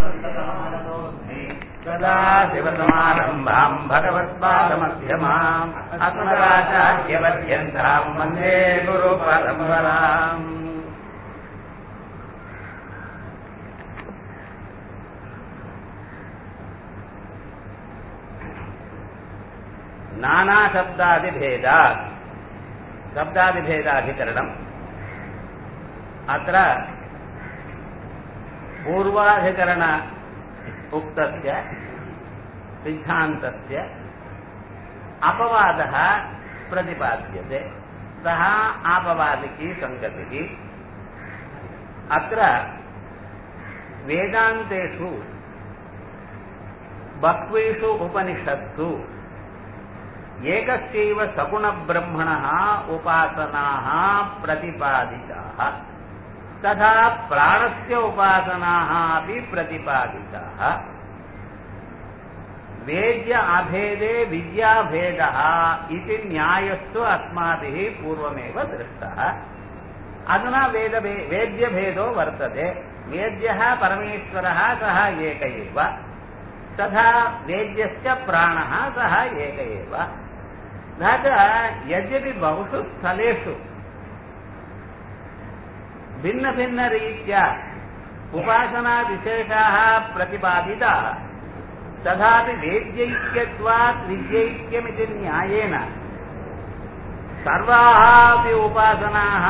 सदा शिवसमारम्भाम् भगवत्पादमध्यमाम् अस्मदाचार्यपर्यन्ताम् वन्दे गुरुपरम्पराम् नानाशब्दादिभेदात् शब्दादिभेदाधिकरणम् अत्र पूर्वाधिकरण उक्तस्य सिद्धान्तस्य अपवादः प्रतिपाद्यते सः आपवादिकी सङ्गतिः अत्र वेदान्तेषु बह्वीषु उपनिषत्सु एकस्यैव सगुणब्रह्मणः उपासनाः प्रतिपादिताः तथा प्राणस्य उपासनाः अपि प्रतिपादिताः वेद्य अभेदे विद्याभेदः इति न्यायस्तु अस्माभिः पूर्वमेव दृष्टः अधुना वेदभे वेद्यभेदो वर्तते वेद्यः परमेश्वरः सः एक एव तथा वेद्यस्य प्राणः सः एक एव न च यद्यपि बहुषु स्थलेषु भिन्नभिन्नरीत्या उपासनाविशेषाः प्रतिपादिताः तथापि वेद्यैक्यत्वात् विद्यैक्यमिति न्यायेन सर्वाः अपि उपासनाः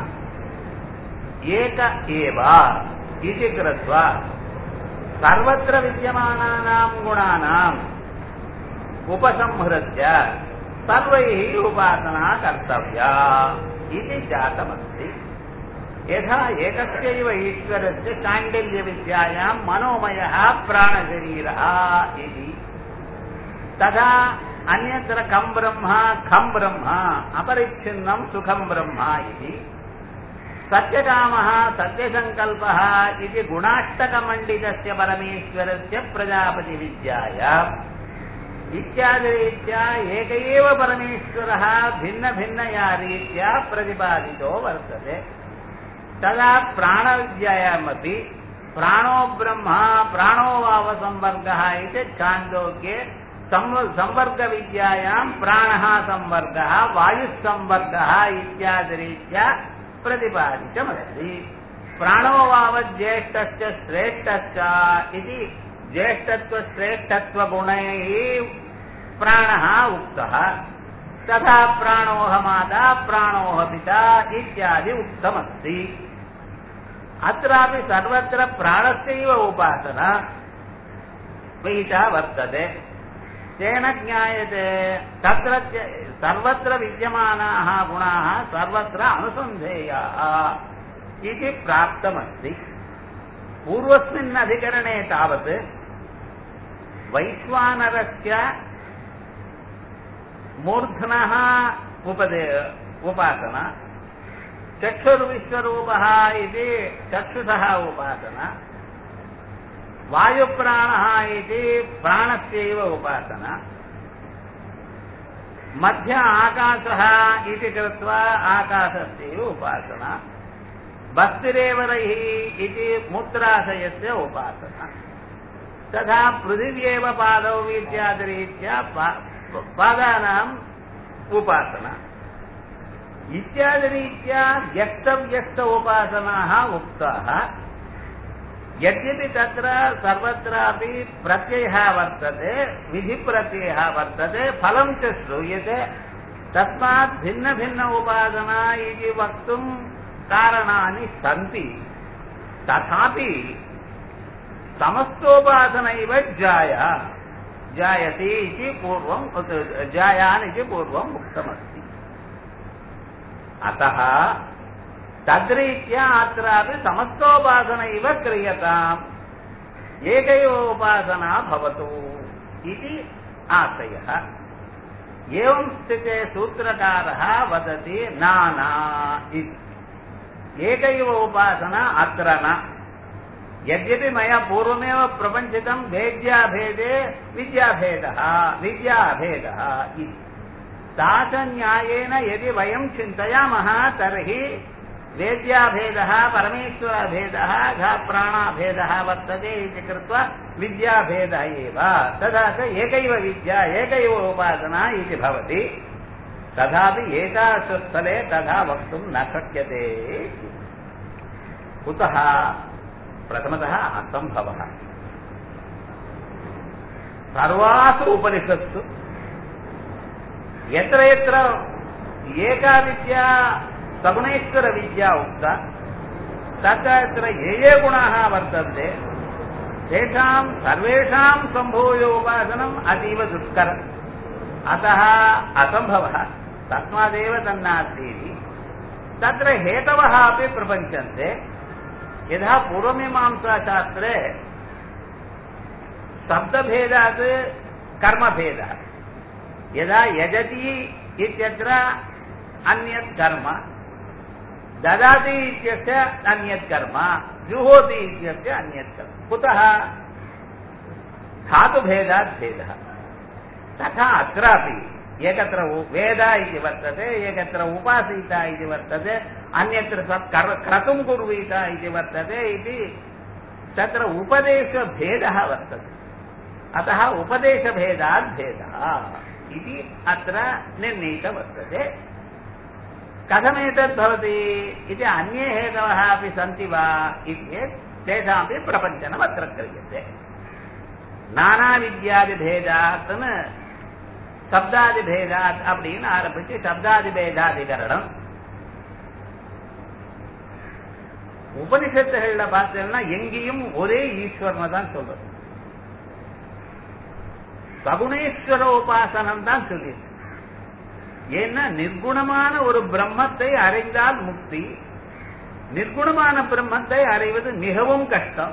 एक एव इति कृत्वा सर्वत्र विद्यमानानां गुणानाम् उपसंहृत्य सर्वैः उपासना कर्तव्या इति जातमस्ति यथा एकस्यैव ईश्वरस्य चाण्डल्यविद्यायां मनोमयः प्राणशरीरः इति तथा अन्यत्र कं ब्रह्म खं ब्रह्म अपरिच्छिन्नं सुखं ब्रह्म इति सत्यकामः सत्यसङ्कल्पः इति गुणाष्टकमण्डितस्य परमेश्वरस्य प्रजापतिविद्यायाम् इत्यादिरीत्या एक एव परमेश्वरः भिन्नभिन्नया रीत्या प्रतिपादितो वर्तते तदा प्राणविद्यायामपि प्राणो ब्रह्म प्राणो वावसंवर्गः इति छान्दोग्ये संवर्गविद्यायां प्राणः संवर्गः वायुसंवर्गः इत्यादिरीत्या प्रतिपादितमस्ति प्राणो वावज्येष्ठश्च श्रेष्ठश्च इति ज्येष्ठत्वश्रेष्ठत्वगुणैः प्राणः उक्तः तथा प्राणोह माता प्राणोह पिता इत्यादि उक्तमस्ति अत्रापि सर्वत्र प्राणस्यैव उपासना विहिता वर्तते तेन ज्ञायते तत्र सर्वत्र विद्यमानाः गुणाः सर्वत्र अनुसन्धेयाः इति प्राप्तमस्ति पूर्वस्मिन् अधिकरणे तावत् वैश्वानरस्य मूर्धनः उपदे उपासना चक्षुर्विश्वरूपः इति चक्षुषः उपासना वायुप्राणः इति प्राणस्यैव उपासना मध्य आकाशः इति कृत्वा आकाशस्यैव उपासना बस्तिरेवरैः इति मूत्राशयस्य उपासना तथा पृथिव्येव पादौ इत्यादिरीत्या पादानाम् उपासना इत्यादिरीत्या व्यक्तव्यक्त उपासनाः उक्ताः यद्यपि तत्र सर्वत्रापि प्रत्ययः वर्तते विधिप्रत्ययः वर्तते फलं च श्रूयते तस्मात् भिन्नभिन्न उपासना इति वक्तुं कारणानि सन्ति तथापि समस्तोपासनैव जाया जायते इति पूर्वं जायान् इति पूर्वम् उक्तमस्ति अतः तद्रीत्या अत्रापि समस्तोपासना इव क्रियताम् एक एव उपासना भवतु इति आशयः एवं स्थिते सूत्रकारः वदति नाना इति एक एव उपासना अत्र न यद्यपि मया पूर्वमेव प्रपञ्चितं वेद्याभेदे विद्याभेदः विद्याभेदः इति तादृशन्यायेन यदि वयं चिन्तयामः तर्हि वेद्याभेदः परमेश्वरभेदः घ प्राणाभेदः वर्तते इति कृत्वा विद्याभेदः एव तथा च एकैव विद्या एकैव उपासना इति भवति तथापि एतासु स्थले तथा वक्तुं न शक्यते कुतः प्रथमतः असम्भवः सर्वासु उपनिषत्सु यत्र यत्र एका विद्या सगुणेश्वरविद्या उक्ता तत्र तत्र ये ये गुणाः वर्तन्ते तेषां सर्वेषां सम्भूय उपासनम् अतीव दुष्करम् अतः असम्भवः तस्मादेव तन्नास्ति इति तत्र हेतवः अपि प्रपञ्चन्ते यथा पूर्वमीमांसाशास्त्रे शब्दभेदात् कर्मभेदः यदा यजति इत्यत्र अन्यत् कर्म ददाति इत्यस्य अन्यत् कर्म जुहोति इत्यस्य अन्यत् कर्म कुतः धातुभेदात् भेदः तथा अत्रापि एकत्र वेद इति वर्तते एकत्र उपासीता इति वर्तते अन्यत्र क्रतुं कुर्वीत इति वर्तते इति तत्र उपदेशभेदः वर्तते अतः उपदेशभेदात् भेदः इति अत्र निर्णीत वर्तते कथमेतत् भवति इति अन्ये हेतवः अपि सन्ति वा इति तेषामपि प्रपञ्चनम् अत्र क्रियते नानाविद्यादिभेदात् சப்தாதிபேதாத் அப்படின்னு ஆரம்பிச்சு சப்தாதிபேதாதிகரணம் உபனிஷத்துகள்ல பார்த்தீங்கன்னா எங்கேயும் ஒரே ஈஸ்வரனை தான் சொல்றது சகுணேஸ்வர உபாசனம் தான் சொல்லியிருக்கு ஏன்னா நிர்குணமான ஒரு பிரம்மத்தை அறிந்தால் முக்தி நிர்குணமான பிரம்மத்தை அறிவது மிகவும் கஷ்டம்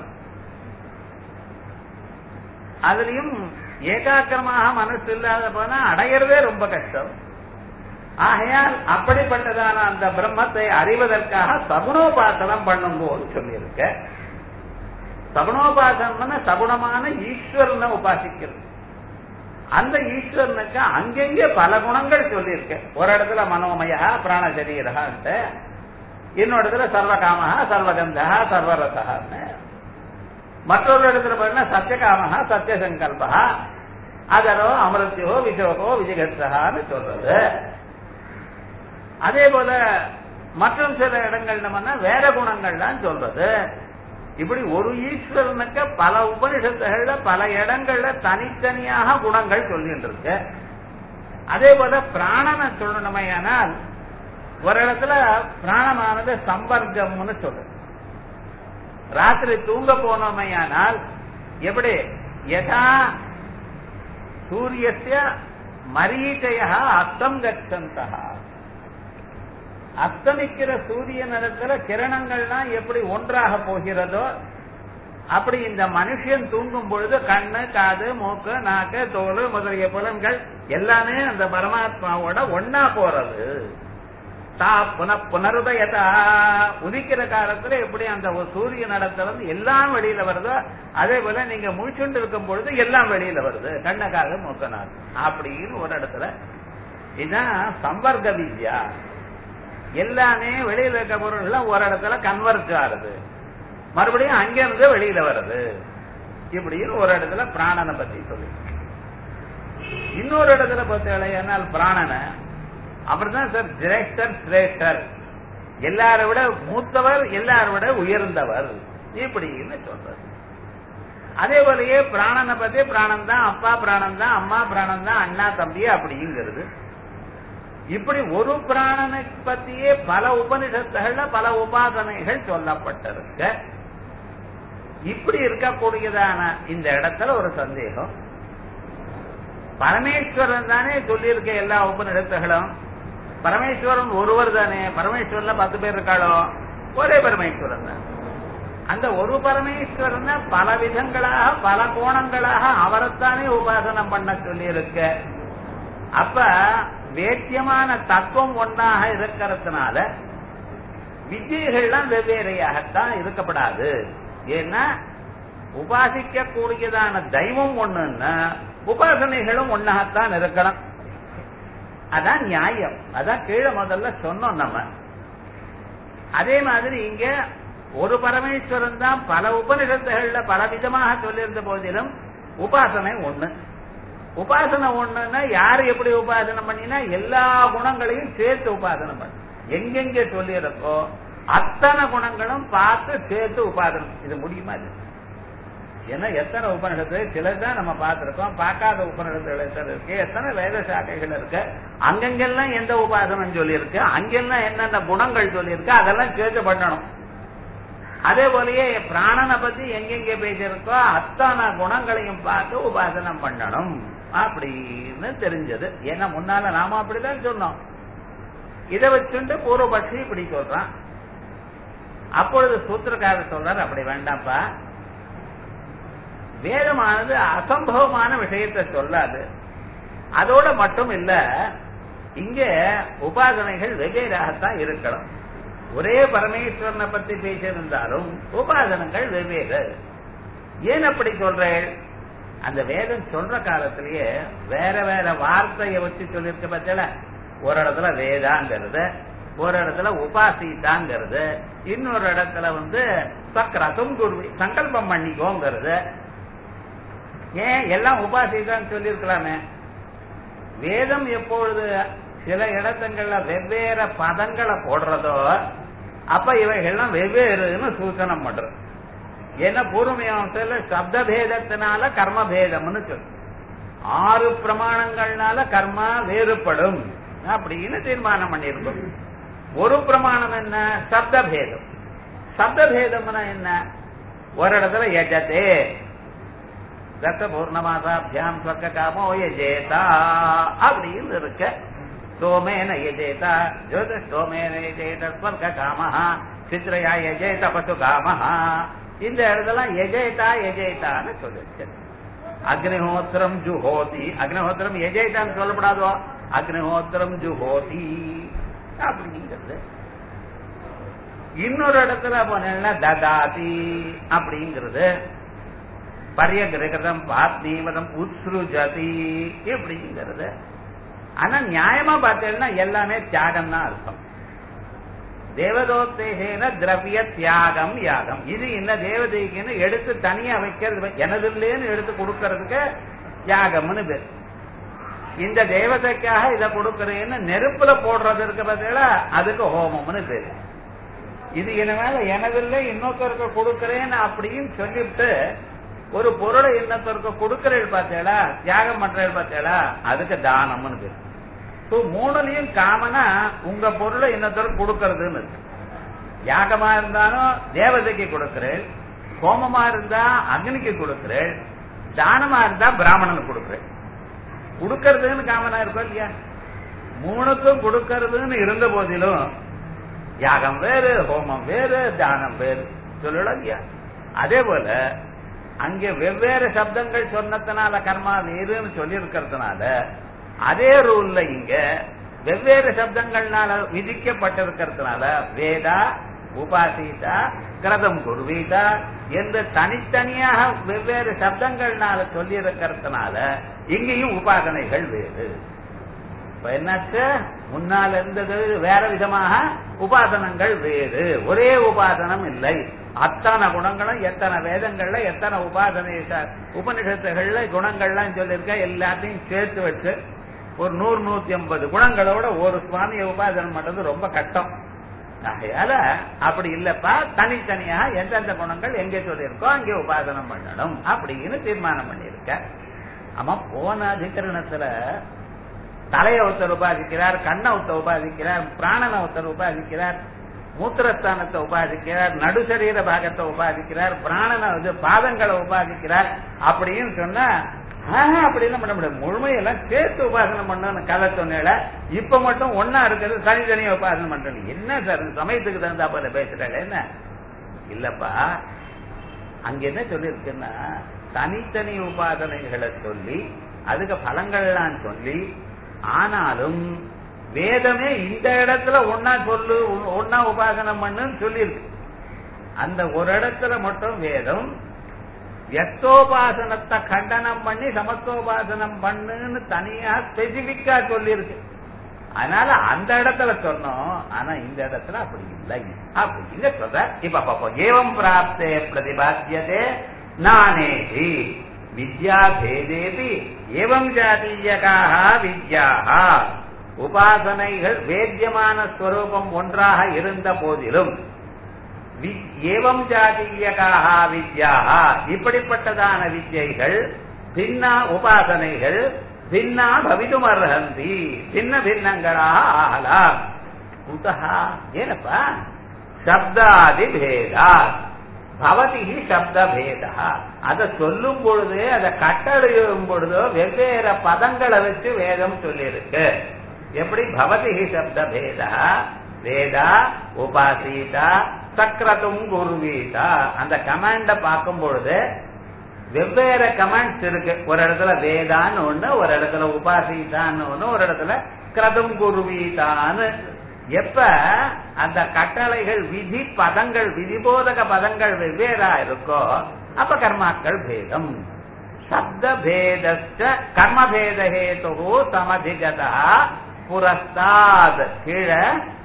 அதுலயும் ஏகாக்கிரமாக மனசு இல்லாத போனா அடையிறதே ரொம்ப கஷ்டம் ஆகையால் அப்படிப்பட்டதான அந்த பிரம்மத்தை அறிவதற்காக சகுணோபாசனம் பண்ணும்போது சொல்லியிருக்க சகுணோபாசனம் சகுணமான ஈஸ்வரனை உபாசிக்கிறது அந்த ஈஸ்வரனுக்கு அங்கெங்கே பல குணங்கள் சொல்லியிருக்க ஒரு இடத்துல மனோமயா பிராணசரீரகான்ட்டு இன்னொரு இடத்துல சர்வகாமஹா சர்வகந்தா சர்வரசகான்னு மற்றொரு இடத்துல பார்த்தீங்கன்னா சத்தியகாமஹா சத்தியசங்கல்பா அதரோ அமிர்த்தியோ விசோகோ விஜயகத்ரகான்னு சொல்றது அதே போல மற்றும் சில இடங்கள் நம்ம வேற குணங்கள்லாம் சொல்றது இப்படி ஒரு ஈஸ்வரனுக்கு பல உபனிஷத்துகள்ல பல இடங்கள்ல தனித்தனியாக குணங்கள் சொல்லிட்டு இருக்கு அதே போல பிராணனை சொல்லணுமையானால் ஒரு இடத்துல பிராணமானது சம்பர்க்கம்னு சொல்றது ராத்திரி தூங்க போனோமையானால் எப்படி யதா சூரியஸ்ய மரீச்சய அஸ்தம் கச்சந்தா அஸ்தமிக்கிற சூரியனிடத்துல கிரணங்கள்லாம் எப்படி ஒன்றாக போகிறதோ அப்படி இந்த மனுஷன் தூங்கும் பொழுது கண்ணு காது மூக்கு நாக்கு தோல் முதலிய புலன்கள் எல்லாமே அந்த பரமாத்மாவோட ஒன்னா போறது தா புன புனருதயதா உதிக்கிற காலத்துல எப்படி அந்த சூரிய நடத்துல இருந்து எல்லாம் வெளியில வருதோ அதே போல நீங்க முழிச்சுண்டு இருக்கும் பொழுது எல்லாம் வெளியில வருது கண்ணக்காக மூக்கனாக அப்படின்னு ஒரு இடத்துல இதுதான் சம்பர்க்க வித்யா எல்லாமே வெளியில இருக்க பொருள் ஒரு இடத்துல கன்வெர்ட் ஆகுது மறுபடியும் அங்கிருந்து வெளியில வருது இப்படின்னு ஒரு இடத்துல பிராணனை பத்தி சொல்லி இன்னொரு இடத்துல பார்த்தீங்கன்னா பிராணனை அப்படிதான் சார் சிரேஷ்டர் சிரேஷ்டர் எல்லாரை விட மூத்தவர் எல்லாரை விட உயர்ந்தவர் இப்படின்னு சொல்றது அதே போலயே பிராணனை பத்தி பிராணன் தான் அப்பா பிராணன் தான் அம்மா பிராணன் தான் அண்ணா தம்பி அப்படிங்கிறது இப்படி ஒரு பிராணனை பத்தியே பல உபனிஷத்துகள்ல பல உபாசனைகள் சொல்லப்பட்டிருக்க இப்படி இருக்கக்கூடியதான இந்த இடத்துல ஒரு சந்தேகம் பரமேஸ்வரன் தானே சொல்லியிருக்க எல்லா உபநிடத்துகளும் பரமேஸ்வரன் ஒருவர் தானே பரமேஸ்வரன்ல பத்து பேர் இருக்காளோ ஒரே பரமேஸ்வரன் தான் அந்த ஒரு பரமேஸ்வரன் பல விதங்களாக பல கோணங்களாக அவரைத்தானே உபாசனம் பண்ண சொல்லி இருக்க அப்ப வேத்தியமான தத்துவம் ஒன்றாக இருக்கிறதுனால வித்தியைகள்லாம் வெவ்வேறையாகத்தான் இருக்கப்படாது ஏன்னா உபாசிக்க கூடியதான தெய்வம் ஒண்ணுன்னா உபாசனைகளும் ஒன்னாகத்தான் இருக்கணும் அதான் நியாயம் அதான் கீழே முதல்ல சொன்னோம் நம்ம அதே மாதிரி இங்க ஒரு பரமேஸ்வரன் தான் பல உபனிஷத்துகள்ல பல விதமாக சொல்லியிருந்த போதிலும் உபாசனை ஒண்ணு உபாசனை ஒண்ணுன்னா யாரு எப்படி உபாசனை பண்ணினா எல்லா குணங்களையும் சேர்த்து உபாசனை பண்ணு எங்கெங்க சொல்லியிருக்கோ அத்தனை குணங்களும் பார்த்து சேர்த்து உபாசனம் இது முடியுமா இது ஏன்னா எத்தனை உபநிடத்து சிலர் தான் நம்ம பார்த்திருக்கோம் பார்க்காத உபநிடத்துகள் எத்தனை இருக்கு எத்தனை வேத சாக்கைகள் இருக்கு அங்கங்கெல்லாம் எந்த உபாசனம் சொல்லியிருக்கு அங்கெல்லாம் என்னென்ன குணங்கள் சொல்லியிருக்கு அதெல்லாம் சேர்த்து பண்ணணும் அதே போலயே பிராணனை பத்தி எங்கெங்க பேசியிருக்கோ அத்தனை குணங்களையும் பார்த்து உபாசனம் பண்ணணும் அப்படின்னு தெரிஞ்சது ஏன்னா முன்னால நாம அப்படிதான் சொன்னோம் இதை வச்சுட்டு பூர்வபக்ஷி இப்படி சொல்றான் அப்பொழுது சூத்திரக்காரர் சொல்றாரு அப்படி வேண்டாம்ப்பா வேதமானது அசம்பவமான விஷயத்தை சொல்லாது அதோட மட்டும் இல்ல இங்க உபாசனைகள் வெவ்வேறாகத்தான் இருக்கணும் ஒரே பரமேஸ்வரனை பத்தி பேசியிருந்தாலும் உபாசனங்கள் வெவ்வேறு ஏன் அப்படி சொல்றேன் அந்த வேதம் சொல்ற காலத்திலேயே வேற வேற வார்த்தையை வச்சு சொல்லியிருக்க பத்தில ஒரு இடத்துல வேதாங்கிறது ஒரு இடத்துல உபாசிதாங்கிறது இன்னொரு இடத்துல வந்து சக்கரத்தும் குருவி சங்கல்பம் பண்ணிக்கோங்கிறது ஏன் எல்லாம் உபாசிதான் சொல்லியிருக்கலாமே வேதம் எப்பொழுது சில இடத்துங்கள்ல வெவ்வேறு பதங்களை போடுறதோ அப்ப இவைகள்லாம் வெவ்வேறுன்னு சூசனம் பண்றது ஏன்னா பூர்வமீமாசையில சப்த பேதத்தினால கர்ம பேதம்னு சொல்லு ஆறு பிரமாணங்கள்னால கர்மா வேறுபடும் அப்படின்னு தீர்மானம் பண்ணியிருக்கோம் ஒரு பிரமாணம் என்ன சப்த பேதம் சப்த பேதம்னா என்ன ஒரு இடத்துல எஜதே தத்த பூர்ணமாசாபியாம் சொர்க்க காமோ எஜேதா அப்படின்னு இருக்க சோமேன எஜேதா ஜோதி சோமேன எஜேத ஸ்வர்க காமஹா சித்ரயா எஜேத பசு காமஹா இந்த இடத்துல எஜேதா எஜேதான்னு சொல்லிருக்கு அக்னிஹோத்திரம் ஜுஹோதி அக்னிஹோத்திரம் எஜேதான்னு சொல்லப்படாதோ அக்னிஹோத்திரம் ஜுஹோதி அப்படிங்கிறது இன்னொரு இடத்துல போனா ததாதி அப்படிங்கிறது பரியகிரகம் பாத்னீவதம் உத்ஸ்ருஜதி இப்படிங்கிறது ஆனா நியாயமா பார்த்தீங்கன்னா எல்லாமே தியாகம் தான் அர்த்தம் தேவதோத்தேகேன திரவிய தியாகம் யாகம் இது என்ன தேவதைக்குன்னு எடுத்து தனியா வைக்கிறது எனதுலேன்னு எடுத்து கொடுக்கறதுக்கு தியாகம்னு பேர் இந்த தேவதைக்காக இதை கொடுக்கறேன்னு நெருப்புல போடுறது இருக்கு பார்த்தீங்களா அதுக்கு ஹோமம்னு பேரு இது இனிமேல எனதில்ல இன்னொருத்தருக்கு கொடுக்கறேன்னு அப்படின்னு சொல்லிவிட்டு ஒரு பொருளை இன்னொருத்தருக்கு கொடுக்கறேன் பார்த்தேளா தியாகம் பண்றேன் பார்த்தேளா அதுக்கு தானம்னு பேரு ஸோ மூணுலயும் காமனா உங்க பொருளை இன்னொருத்தருக்கு கொடுக்கறதுன்னு இருக்கு யாகமா இருந்தாலும் தேவதைக்கு கொடுக்கிறேன் ஹோமமா இருந்தா அக்னிக்கு கொடுக்கிறேன் தானமா இருந்தா பிராமணனுக்கு கொடுக்கிறேன் கொடுக்கறதுன்னு காமனா இருக்கும் இல்லையா மூணுக்கும் கொடுக்கறதுன்னு இருந்த போதிலும் யாகம் வேறு ஹோமம் வேறு தானம் வேறு சொல்லலாம் இல்லையா அதே போல அங்கே வெவ்வேறு சப்தங்கள் சொன்னதுனால கர்மா வேறுன்னு சொல்லி இருக்கிறதுனால அதே ரூல்ல இங்க வெவ்வேறு சப்தங்கள்னால விதிக்கப்பட்டிருக்கிறதுனால வேதா உபாசிதா கிரதம் குருவீதா என்று தனித்தனியாக வெவ்வேறு சப்தங்கள்னால சொல்லி இருக்கிறதுனால இங்கேயும் உபாசனைகள் வேறு இப்ப என்னாச்சு முன்னால் இருந்தது வேற விதமாக உபாசனங்கள் வேறு ஒரே உபாசனம் இல்லை அத்தனை குணங்களும் எத்தனை வேதங்கள்ல எத்தனை உபாசனை உபனிஷத்துகள்ல குணங்கள்லாம் சொல்லியிருக்க எல்லாத்தையும் சேர்த்து வச்சு ஒரு நூறு நூத்தி ஐம்பது குணங்களோட ஒரு சுவாமியை உபாசனம் பண்றது ரொம்ப கஷ்டம் ஆகையால அப்படி இல்லப்பா தனித்தனியா எந்தெந்த குணங்கள் எங்கே சொல்லியிருக்கோ அங்கே உபாசனம் பண்ணணும் அப்படின்னு தீர்மானம் பண்ணியிருக்க ஆமா போன அதிகரணத்துல தலையை ஒருத்தர் உபாதிக்கிறார் கண்ணை ஒருத்தர் உபாதிக்கிறார் பிராணனை ஒருத்தர் உபாதிக்கிறார் மூத்திரஸ்தானத்தை உபாதிக்கிறார் நடுசரீர பாகத்தை உபாதிக்கிறார் பிராணனை வந்து பாதங்களை உபாதிக்கிறார் அப்படின்னு சொன்னா அப்படிலாம் பண்ண முடியாது முழுமையெல்லாம் சேர்த்து உபாசனம் பண்ணணும் கதை சொன்னேல இப்ப மட்டும் ஒன்னா இருக்கிறது தனித்தனியா உபாசனம் பண்றேன் என்ன சார் சமயத்துக்கு தகுந்தா போல பேசுறாங்க என்ன இல்லப்பா அங்க என்ன சொல்லிருக்குன்னா தனித்தனி உபாசனைகளை சொல்லி அதுக்கு பலங்கள்லாம் சொல்லி ஆனாலும் வேதமே இந்த இடத்துல ஒன்னா சொல்லு ஒன்னா உபாசனம் பண்ணுன்னு சொல்லியிருக்கு அந்த ஒரு இடத்துல மட்டும் வேதம் எத்தோபாசனத்தை கண்டனம் பண்ணி சமஸ்தோபாசனம் பண்ணுன்னு தனியா ஸ்பெசிபிக்கா சொல்லியிருக்கு அதனால அந்த இடத்துல சொன்னோம் ஆனா இந்த இடத்துல அப்படி இல்லை அப்படின்னு சொல்ற இப்ப பாப்போம் ஏவம் பிராப்தே பிரதிபாத்தியதே நானேதி வித்யா பேதேபி ஏவம் ஜாதீயகாக வித்யாக உபாசனைகள் வேத்தியமான ஸ்வரூபம் ஒன்றாக இருந்த போதிலும் ஏவம் ஜாதீயகாக வித்யாக இப்படிப்பட்டதான வித்யைகள் பின்னா உபாசனைகள் பின்னா பவிதுமர்ஹந்தி பின்ன பின்னங்களாக ஆகலாம் குதா ಏನಪ್ಪಾ சப்தாதி பேதா பவதி சப்த பேதா அதை சொல்லும் பொழுது அதை கட்டளையும் பொழுதோ வெவ்வேறு பதங்களை வச்சு வேதம் சொல்லியிருக்கு எப்படி பவதி சப்த பேதா வேதா உபாசீதா சக்கரத்தும் குருவீதா அந்த கமாண்ட பார்க்கும் பொழுது வெவ்வேறு கமெண்ட்ஸ் இருக்கு ஒரு இடத்துல வேதான்னு ஒண்ணு ஒரு இடத்துல உபாசிதான்னு ஒண்ணு ஒரு இடத்துல கிரதம் குருவீதான்னு எப்ப அந்த கட்டளைகள் விதி பதங்கள் விதிபோதக பதங்கள் வெவ்வேறா இருக்கோ அப்ப கர்மாக்கள் பேதம் சப்த பேதஸ்ட கர்ம பேத ஹேது சமதிகதா புரஸ்தாத் கீழே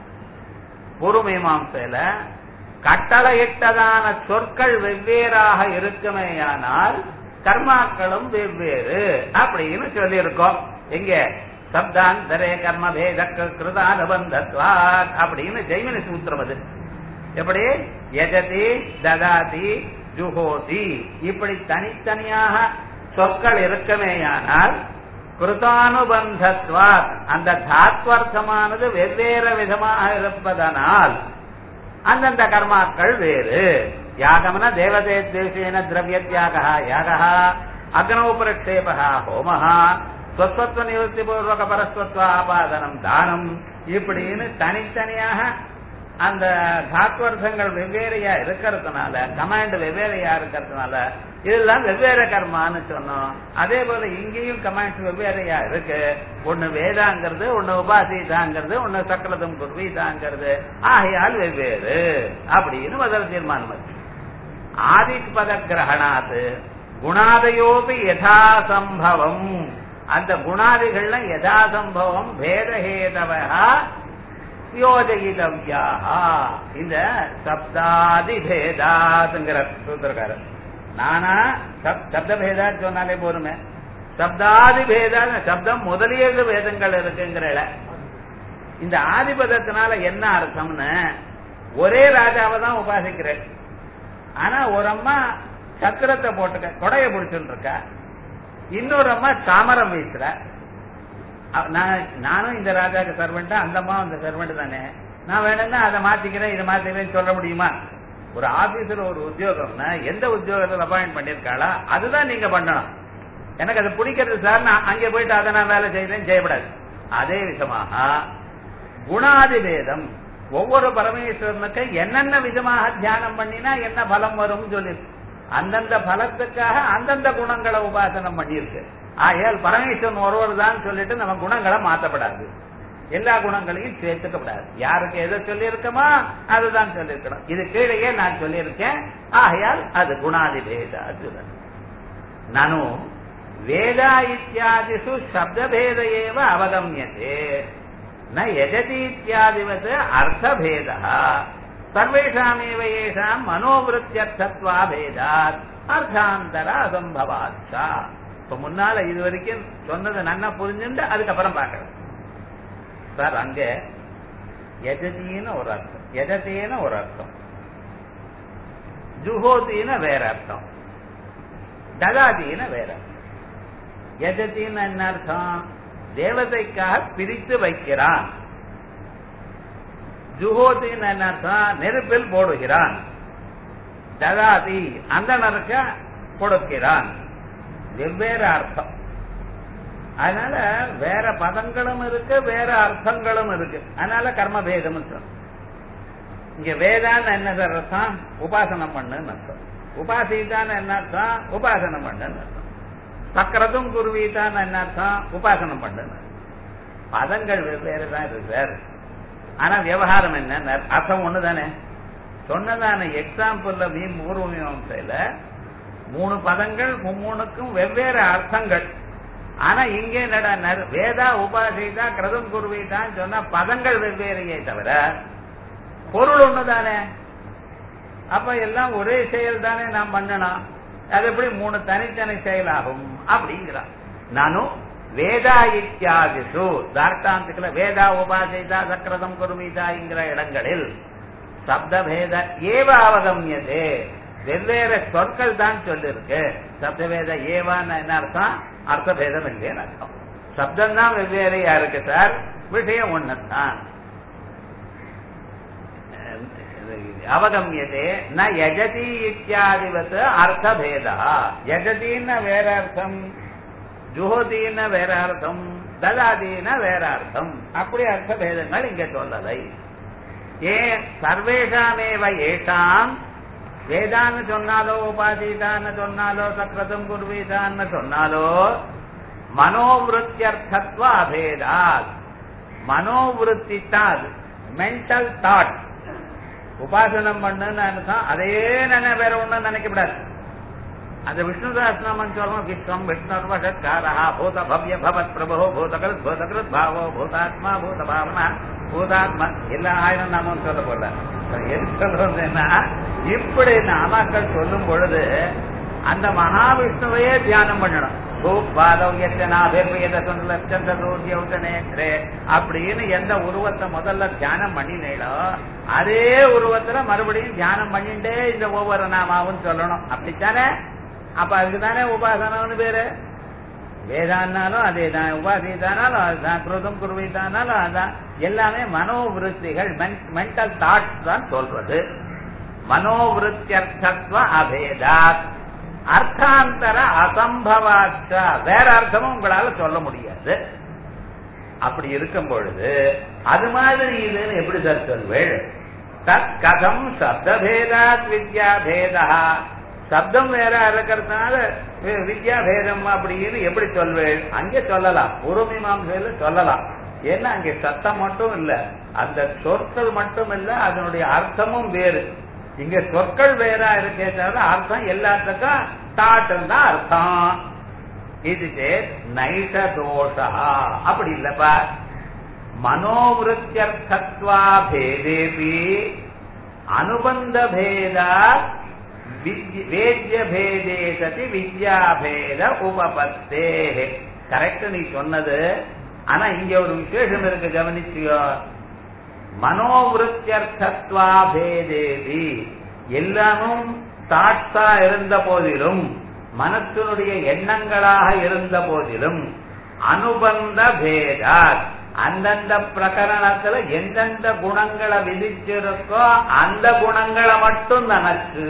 பூர்வமீமாசையில கட்டளையிட்டதான சொற்கள் வெவ்வேறாக இருக்குமேயானால் கர்மாக்களும் வெவ்வேறு அப்படின்னு சொல்லியிருக்கோம் எங்க சப்தாந்தரே கர்ம பேத கிருதானுபந்தத்வாத் அப்படின்னு ஜெய்மினி சூத்திரம் அது எப்படி யஜதி ததாதி ஜுஹோதி இப்படி தனித்தனியாக சொற்கள் இருக்குமேயானால் கிருதானுபந்தத்வாத் அந்த தாத்வர்த்தமானது வெவ்வேறு விதமாக இருப்பதனால் அந்தந்த கர்மாக்கள் வேறு யாகம்னா தேவதே தேசேன திரவிய தியாக யாக அக்னோபரக்ஷேபா ஹோமஹா ஸ்வஸ்வத்வ நிவர்த்தி பூர்வக பரஸ்வத்வ ஆபாதனம் தானம் இப்படின்னு தனித்தனியாக அந்த தாத்வர்த்தங்கள் வெவ்வேறையா இருக்கிறதுனால கமாண்ட் வெவ்வேறையா இருக்கிறதுனால இதெல்லாம் வெவ்வேறு கர்மான்னு சொன்னோம் அதே போல இங்கேயும் கமாண்ட்ஸ் வெவ்வேறையா இருக்கு ஒண்ணு வேதாங்கிறது ஒண்ணு உபாசிதாங்கிறது ஒண்ணு சக்கரதம் குர்வீதாங்கிறது ஆகையால் வெவ்வேறு அப்படின்னு முதல் தீர்மானம் இருக்கு ஆதிக் பத கிரகணாத்து குணாதையோபி யதாசம்பவம் அந்த குணாதிகள்ல யதாசம்பவம் பேதஹேதவா யோஜயிதவ்யாக இந்த சப்தாதி பேதாத்துங்கிற சூத்திரக்காரர் நானா சப்த பேதான்னு சொன்னாலே போருமே சப்தாதி பேதா சப்தம் முதலியது வேதங்கள் இருக்குங்கிற இந்த ஆதிபதத்தினால என்ன அர்த்தம்னு ஒரே ராஜாவை தான் உபாசிக்கிறேன் ஆனா ஒரு அம்மா சத்திரத்தை போட்டுக்க கொடைய பிடிச்சுட்டு இருக்கா இன்னொரு அம்மா சாமரம் வீசுற நானும் இந்த ராஜாக்கு சர்வெண்ட் அந்த அம்மா அந்த சர்வெண்ட் தானே நான் வேணும்னா அதை மாத்திக்கிறேன் இதை மாத்திக்கிறேன்னு சொல்ல முடியுமா ஒரு ஆபீஸ்ல ஒரு உத்தியோகம்னா எந்த உத்தியோகத்தில் அப்பாயிண்ட் பண்ணிருக்காளா அதுதான் நீங்க பண்ணணும் எனக்கு அது பிடிக்கிறது சார் நான் அங்கே போயிட்டு அதை நான் வேலை செய்தேன் செய்யப்படாது அதே விதமாக குணாதி வேதம் ஒவ்வொரு பரமேஸ்வரனுக்கு என்னென்ன விதமாக தியானம் பண்ணினா என்ன பலம் வரும் சொல்லி அந்தந்த பலத்துக்காக அந்தந்த குணங்களை உபாசனம் பண்ணியிருக்கு ஆகையால் பரமேஸ்வரன் ஒருவர் தான் சொல்லிட்டு நம்ம குணங்களை மாற்றப்படாது எல்லா குணங்களையும் சேர்த்துக்கப்படாது யாருக்கு எதை சொல்லியிருக்கோமோ அதுதான் சொல்லியிருக்கணும் இது கீழேயே நான் சொல்லியிருக்கேன் ஆகையால் அது குணாதிபேத அர்ஜுனன் நனு வேதா இத்தியாதிஷு சப்தபேத ஏவ அவகமியதே ந யஜதி இத்தியாதிவத் அர்த்தபேத சர்வேஷாமேவ ஏஷாம் மனோவிருத்தியர்த்தத்வா பேதாத் அர்த்தாந்தர அசம்பவாச்சா இப்ப முன்னால இது வரைக்கும் சொன்னதை நன்னா புரிஞ்சுட்டு அதுக்கப்புறம் பார்க்கணும் சார் அங்க எஜதின்னு ஒரு அர்த்தம் எஜதேன ஒரு அர்த்தம் ஜுஹோதின வேற அர்த்தம் ததாதீன வேற அர்த்தம் எஜத்தின்னு என்ன அர்த்தம் தேவதைக்காக பிரித்து வைக்கிறான் ஜுஹோதின்னு என்ன அர்த்தம் நெருப்பில் போடுகிறான் ததாதி அந்த நறுக்க கொடுக்கிறான் வெவ்வேறு அர்த்தம் அதனால வேற பதங்களும் இருக்கு வேற அர்த்தங்களும் இருக்கு அதனால கர்மபேதம் இங்க வேதான்னு என்ன சார் அர்த்தம் உபாசனம் பண்ணுன்னு அர்த்தம் உபாசிதான்னு என்ன அர்த்தம் உபாசனம் பண்ணுன்னு அர்த்தம் சக்கரதும் குருவீதான்னு என்ன அர்த்தம் உபாசனம் பண்ணுன்னு பதங்கள் வெவ்வேறு தான் இருக்கு சார் ஆனா விவகாரம் என்ன அர்த்தம் ஒண்ணுதானே சொன்னதான எக்ஸாம்பிள்ல மீன் பூர்வ மீமாசையில மூணு பதங்கள் மும்மூணுக்கும் வெவ்வேறு அர்த்தங்கள் ஆனா இங்க என்னடா நர்- வேதா உபாசிதா கிரதம் குருவிதான் சொன்னா பதங்கள் வெவ்வேறையே தவிர பொருள் ஒண்ணுதானே அப்ப எல்லாம் ஒரே செயல் தானே நாம் பண்ணணும் அது எப்படி மூணு தனித்தனி செயலாகும் அப்படிங்கிறான் நானும் வேதா இத்தியாதிசு தார்த்தாந்திக்கல வேதா உபாசிதா சக்கரதம் குருமிதாங்கிற இடங்களில் சப்தபேத ஏவ அவகமியதே வெவ்வேறு சொற்கள் தான் சொல்லிருக்கு சப்தபேத ஏவான்னு என்ன அர்த்தம் அர்த்தபேதம் இல்லைன்னு அர்த்தம் சப்தம் தான் வெவ்வேறையா இருக்கு சார் விஷயம் ஒண்ணுதான் அவகமியதே ந யஜதி இத்தியாதிவத் அர்த்தபேதா யஜதின்னு வேற அர்த்தம் ஜுஹோதின்னு வேற அர்த்தம் ததாதின வேற அர்த்தம் அப்படி அர்த்தபேதங்கள் இங்க சொல்லலை ஏன் சர்வேஷாமேவ ஏஷாம் வேதான்னு சொன்னாலோ உபாதிதான்னு சொன்னாலோ சக்ரதம் குர்வீதான்னு சொன்னாலோ மனோவிருத்தியர்த்தத்வ அபேதாத் மனோவிருத்தி தான் மென்டல் தாட் உபாசனம் பண்ணுன்னு அர்த்தம் அதையே நினை வேற ஒண்ணும் நினைக்கப்படாது அந்த விஷ்ணு சஹஸ்ரநாமம் சொல்றோம் விஸ்வம் விஷ்ணுர்வஷக்காரா பூத பவ்ய பவத் பிரபோ பூதகிருத் பூதகிருத் பாவோ பூதாத்மா பூத பாவனா பூதாத்மா எல்லா ஆயிரம் நாமம் சொல்ல போல எது சொல்றதுன்னா இப்படி நாமாக்கள் சொல்லும் பொழுது அந்த மகாவிஷ்ணுவையே தியானம் பண்ணணும் அப்படின்னு எந்த உருவத்தை முதல்ல தியானம் பண்ணினீங்களோ அதே உருவத்துல மறுபடியும் தியானம் பண்ணிட்டே இந்த ஒவ்வொரு நாமாவும் சொல்லணும் அப்படித்தானே அப்ப அதுக்குதானே உபாசனம்னு பேரு வேதான்னாலும் அதே தான் உபாசிதானாலும் அதுதான் குருதம் குருவிதானாலும் அதான் எல்லாமே மனோவிருத்திகள் மென்டல் தாட்ஸ் தான் சொல்றது மனோவிருத்தியர்த்தத்வ அபேதாத் அர்த்தாந்தர அசம்பவாச்ச வேற அர்த்தமும் உங்களால சொல்ல முடியாது அப்படி இருக்கும் பொழுது அது மாதிரி இதுன்னு எப்படி சார் சொல்வேள் தத் கதம் சப்தபேதாத் வித்யா பேதா சப்தம் வேற இருக்கிறதுனால வி- வித்யா பேதம் அப்படின்னு எப்படி சொல்வேள் அங்கே சொல்லலாம் பூர்வமீமாசையில சொல்லலாம் ஏன்னா அங்கே சத்தம் மட்டும் இல்ல அந்த சொற்கள் மட்டும் இல்ல அதனுடைய அர்த்தமும் வேறு இங்க சொற்கள் வேறா இருக்கே தவிர அர்த்தம் எல்லாத்துக்கும் தாட்டம் தான் அர்த்தம் இது சேத் நைஷ தோஷா அப்படி இல்லப்பா மனோவிருத்தியர்த்தத்வா பேதேபி அனுபந்த பேதா வேத்ய பேதே சதி வித்யாபேத உபபத்தே கரெக்ட் நீ சொன்னது ஆனா இங்க ஒரு விசேஷம் இருக்கு கவனிச்சியோ மனோவிருத்தியர்த்தத்வா பேதேதி எல்லாமும் தாட்ஸா இருந்த போதிலும் மனத்தினுடைய எண்ணங்களாக இருந்த போதிலும் அனுபந்த பேதா அந்தந்த பிரகரணத்துல எந்தெந்த குணங்களை விதிச்சிருக்கோ அந்த குணங்களை மட்டும் நமக்கு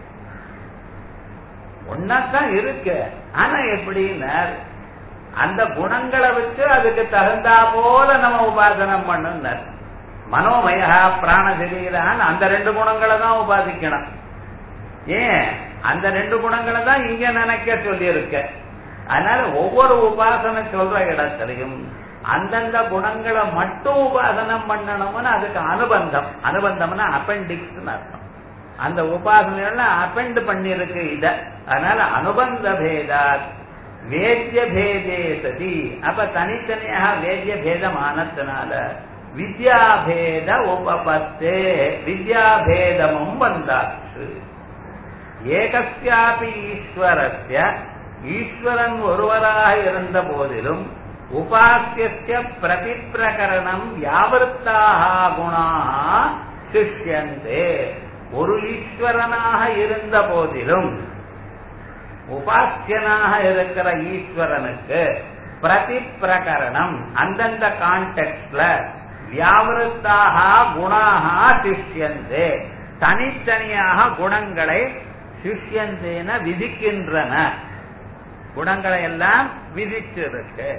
ஒன்னாத்தான் இருக்கு ஆனா எப்படின்னா அந்த குணங்களை வச்சு அதுக்கு தகுந்தா போல நம்ம உபாசனம் பண்ணுனர் மனோமயா பிராண சரீரான் அந்த ரெண்டு குணங்களை தான் உபாசிக்கணும் ஏன் அந்த ரெண்டு குணங்களை தான் இங்க நினைக்க சொல்லி இருக்க அதனால ஒவ்வொரு உபாசனை சொல்ற இடத்துலையும் அந்தந்த குணங்களை மட்டும் உபாசனம் பண்ணணும்னு அதுக்கு அனுபந்தம் அனுபந்தம்னா அப்பெண்டிக்ஸ் அர்த்தம் அந்த உபாசனைகள்ல அப்பெண்ட் பண்ணிருக்கு இத அதனால அனுபந்த பேதாத் வேத்திய பேதே சதி அப்ப தனித்தனியாக வேத்திய பேதம் ஆனதுனால வித்யாபேத உபபத்தே வித்யாபேதமும் வந்தாச்சு ஏகஸ்யாபி ஈஸ்வரஸ்ய ஈஸ்வரன் ஒருவராக இருந்த போதிலும் உபாசிய பிரதிப்பிரகரணம் வியாவருத்தாக குணாக சிஷ்யந்தே ஒரு ஈஸ்வரனாக இருந்த போதிலும் உபாசியனாக இருக்கிற ஈஸ்வரனுக்கு பிரதி பிரகரணம் அந்தந்த கான்டெக்ட்ல வியாவிருத்தாக குணாக சிஷ்யந்தே தனித்தனியாக குணங்களை சிஷ்யந்தேன விதிக்கின்றன குணங்களை எல்லாம் விதிச்சிருக்கு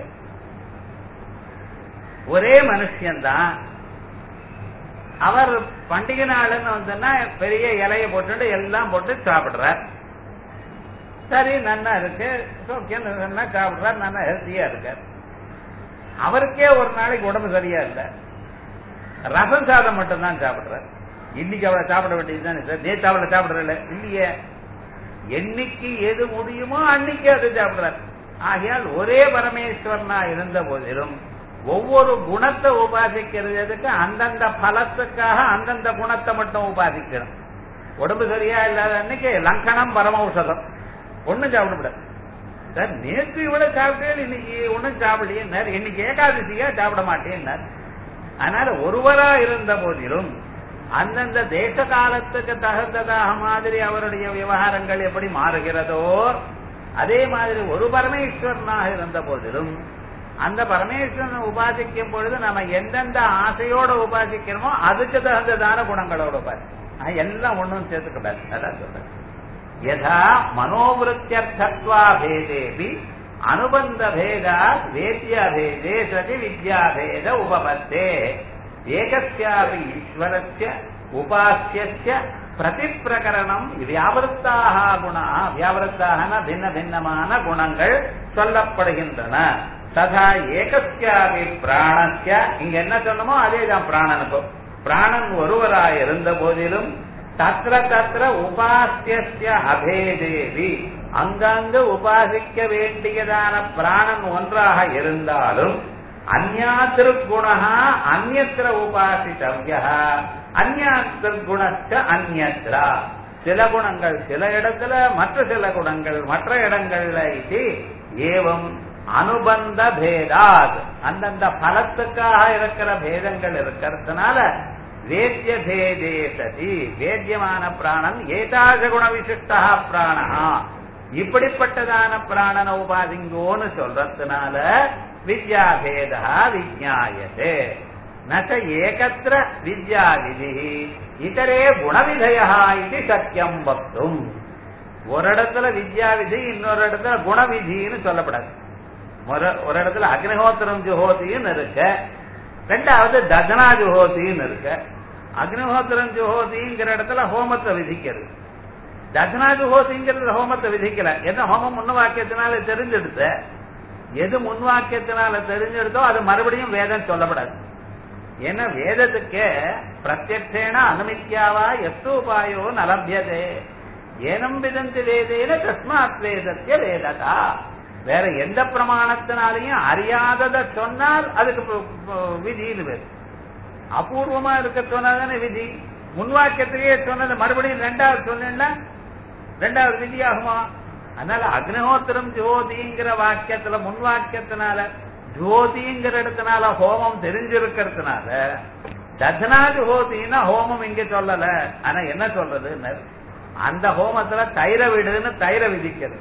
ஒரே மனுஷன்தான் அவர் பண்டிகை நாளுன்னு வந்தோன்னா பெரிய இலைய போட்டுட்டு எல்லாம் போட்டு சாப்பிடுறார் சரி நன்னா இருக்கு சோக்கியம் நல்லா சாப்பிடுறார் நல்லா ஹெல்த்தியா இருக்கார் அவருக்கே ஒரு நாளைக்கு உடம்பு சரியா இல்ல ரசம் சாதம் மட்டும் தான் சாப்பிடுறார் இன்னைக்கு அவளை சாப்பிட வேண்டியதுதான் சார் நேற்று அவளை சாப்பிடுறல இல்லையே என்னைக்கு எது முடியுமோ அன்னைக்கு அது சாப்பிடுறார் ஆகையால் ஒரே பரமேஸ்வரனா இருந்த போதிலும் ஒவ்வொரு குணத்தை உபாசிக்கிறதுக்கு அந்தந்த பலத்துக்காக அந்தந்த குணத்தை மட்டும் உபாசிக்கணும் உடம்பு சரியா இல்லாத அன்னைக்கு லங்கனம் பரமௌஷதம் ஒண்ணும் சாப்பிடக்கூடாது சார் நேற்று இவ்வளவு சாப்பிட்டேன் இன்னைக்கு ஒண்ணும் சாப்பிடலையே இன்னைக்கு ஏகாதசியா சாப்பிட மாட்டேன் அதனால ஒருவரா இருந்த போதிலும் அந்தந்த தேச காலத்துக்கு தகுந்ததாக மாதிரி அவருடைய விவகாரங்கள் எப்படி மாறுகிறதோ அதே மாதிரி ஒரு பரமேஸ்வரனாக இருந்த போதிலும் அந்த பரமேஸ்வரனை உபாசிக்கும் பொழுது நம்ம எந்தெந்த ஆசையோட உபாசிக்கிறோமோ அதுக்கு தகுந்ததான குணங்களோட உபாசி எல்லாம் ஒண்ணும் சேர்த்துக்கூடாது அதான் சொல்றேன் யதா மனோவிருத்தியர்த்தத்வா பேதேபி அனுபந்த பேதா வேத்திய பேதே சதி வித்யா பேத உபபத்தே ஏகஸ்யாபி ஈஸ்வரஸ்ய உபாசிய பிரதிப்பிரகரணம் வியாவிருத்தாக குணா வியாவிருத்தாக பின்ன பின்னமான குணங்கள் சொல்லப்படுகின்றன ததா ஏகஸ்யாபி பிராணஸ்ய இங்க என்ன சொன்னமோ அதேதான் பிராணனுக்கும் பிராணன் ஒருவராய் இருந்த போதிலும் தத்திர தத்திர உபாசிய அபேதேவி அங்கங்கு உபாசிக்க வேண்டியதான பிராணன் ஒன்றாக இருந்தாலும் அந்யா திருக்குணா அந்நத்திர உபாசித்தவ்யா அந்யா திருக்குணச்ச அந்நத்ரா சில குணங்கள் சில இடத்துல மற்ற சில குணங்கள் மற்ற இடங்கள்ல இது ஏவம் அனுபந்த பேதாத் அந்தந்த பலத்துக்காக இருக்கிற பேதங்கள் இருக்கிறதுனால வேத்திய பேதே சதி வேத்தியமான பிராணன் ஏதாச குண விசிஷ்டா பிராணா இப்படிப்பட்டதான பிராணன உபாதிங்கோன்னு சொல்றதுனால வித்யாபேதா விஜாயதே நச்ச ஏகத்திர வித்யா விதி இதரே குணவிதயா இது சத்தியம் வக்தும் ஒரு இடத்துல வித்யா விதி இன்னொரு இடத்துல குணவிதின்னு சொல்லப்படாது ஒரு இடத்துல அக்னிஹோத்திரம் ஜுஹோதின்னு இருக்க ரெண்டாவது தகனா ஜுஹோதின்னு இருக்க அக்னிஹோத்திரம் ஜுஹோதிங்கிற இடத்துல ஹோமத்தை விதிக்கிறது தகனா ஜுஹோதிங்கிறது ஹோமத்தை விதிக்கல என்ன ஹோமம் முன்ன வாக்கியத்தினால தெரிஞ்செடுத்த எது முன் வாக்கியத்தினால தெரிஞ்செடுத்தோ அது மறுபடியும் வேதம் சொல்லப்படாது ஏன்னா வேதத்துக்கு பிரத்யக்ஷேன அனுமித்யாவா எஸ்து உபாயோ நலபியதே ஏனம் விதந்து வேதேன தஸ்மாத் வேதத்திய வேததா வேற எந்த பிரமாணத்தினாலையும் அறியாதத சொன்னால் அதுக்கு விதின்னு பேரு அபூர்வமா இருக்க சொன்னாதானே விதி முன்வாக்கியத்திலேயே சொன்னது மறுபடியும் ரெண்டாவது சொன்னா ரெண்டாவது விதி ஆகுமா அதனால அக்னிஹோத்திரம் ஜோதிங்கிற வாக்கியத்துல முன் வாக்கியத்தினால ஜோதிங்கிற இடத்தினால ஹோமம் தெரிஞ்சிருக்கிறதுனால தசனா ஜோதினா ஹோமம் இங்க சொல்லல ஆனா என்ன சொல்றது அந்த ஹோமத்துல தைர விடுன்னு தைர விதிக்கிறது